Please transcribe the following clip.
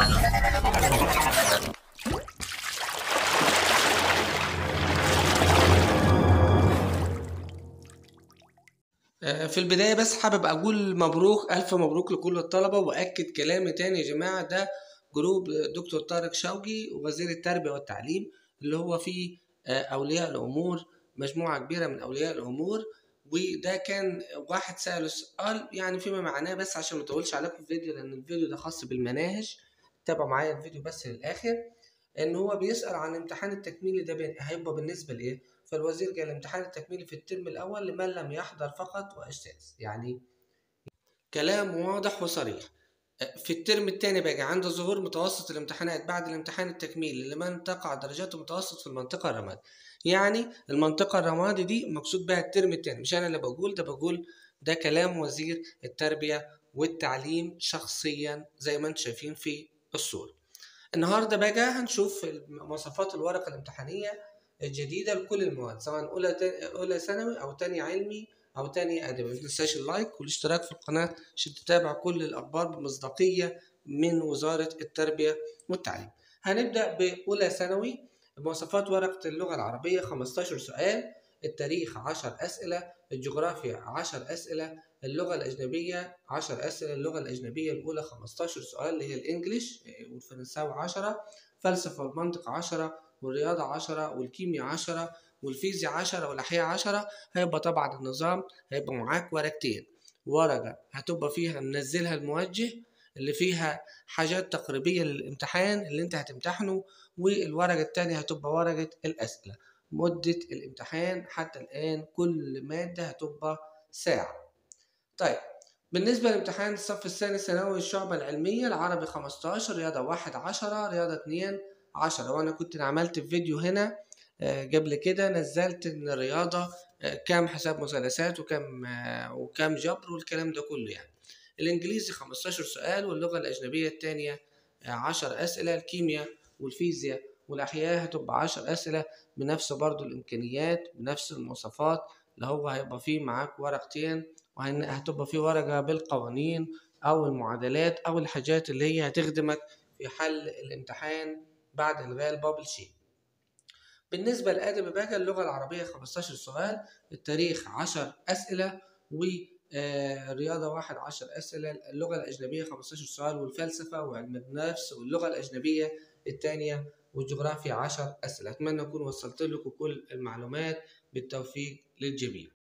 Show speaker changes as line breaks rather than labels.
آه، في البداية بس حابب أقول مبروك ألف مبروك لكل الطلبة وأكد كلامي تاني يا جماعة ده جروب دكتور طارق شوقي وزير التربية والتعليم اللي هو فيه آه، أولياء الأمور مجموعة كبيرة من أولياء الأمور وده كان واحد سأله سؤال يعني فيما معناه بس عشان ما اطولش عليكم الفيديو لأن الفيديو ده خاص بالمناهج تابعوا معايا الفيديو بس للآخر إن هو بيسأل عن الامتحان التكميلي ده بي- هيبقى بالنسبة لإيه؟ فالوزير قال الامتحان التكميلي في الترم الأول لمن لم يحضر فقط وأجتاز يعني كلام واضح وصريح في الترم الثاني بقى عند ظهور متوسط الامتحانات بعد الامتحان التكميلي لمن تقع درجاته متوسط في المنطقة الرمادي يعني المنطقة الرمادي دي مقصود بها الترم الثاني مش أنا اللي بقول ده بقول ده كلام وزير التربية والتعليم شخصيا زي ما انتم شايفين في الصورة النهارده بقى هنشوف مواصفات الورقة الامتحانية الجديدة لكل المواد سواء أولى تا- أولى ثانوي أو تاني علمي أو تاني أدبي ما تنساش اللايك والاشتراك في القناة عشان تتابع كل الأخبار بمصداقية من وزارة التربية والتعليم هنبدأ بأولى ثانوي مواصفات ورقة اللغة العربية 15 سؤال التاريخ 10 أسئلة الجغرافيا 10 أسئلة اللغة الأجنبية 10 أسئلة اللغة الأجنبية الأولى 15 سؤال اللي هي الإنجليش آه، والفرنساوي 10 فلسفة والمنطق 10 والرياضة 10 والكيمياء 10 والفيزياء 10 والأحياء 10 هيبقى طبعا النظام هيبقى معاك ورقتين ورقة هتبقى فيها منزلها الموجه اللي فيها حاجات تقريبية للامتحان اللي انت هتمتحنه والورقة التانية هتبقى ورقة الأسئلة مدة الامتحان حتى الآن كل مادة هتبقى ساعة طيب بالنسبة لامتحان الصف الثاني ثانوي الشعبة العلمية العربي 15 رياضة واحد 10 رياضة اتنين 10 وأنا كنت عملت في فيديو هنا آه، قبل كده نزلت إن الرياضة آه، كام حساب مثلثات وكام آه، وكام جبر والكلام ده كله يعني الإنجليزي 15 سؤال واللغة الأجنبية التانية آه، 10 أسئلة الكيمياء والفيزياء والأحياء هتبقى 10 أسئلة بنفس برضو الإمكانيات بنفس المواصفات اللي هو هيبقى فيه معاك ورقتين وهتبقى فيه ورقة بالقوانين أو المعادلات أو الحاجات اللي هي هتخدمك في حل الامتحان بعد إلغاء البابل شيت بالنسبة للأدب بقى اللغة العربية 15 سؤال التاريخ 10 أسئلة والرياضة واحد 10 أسئلة اللغة الأجنبية 15 سؤال والفلسفة وعلم النفس واللغة الأجنبية الثانية والجغرافيا 10 أسئلة أتمنى أكون وصلت لكم كل المعلومات بالتوفيق للجميع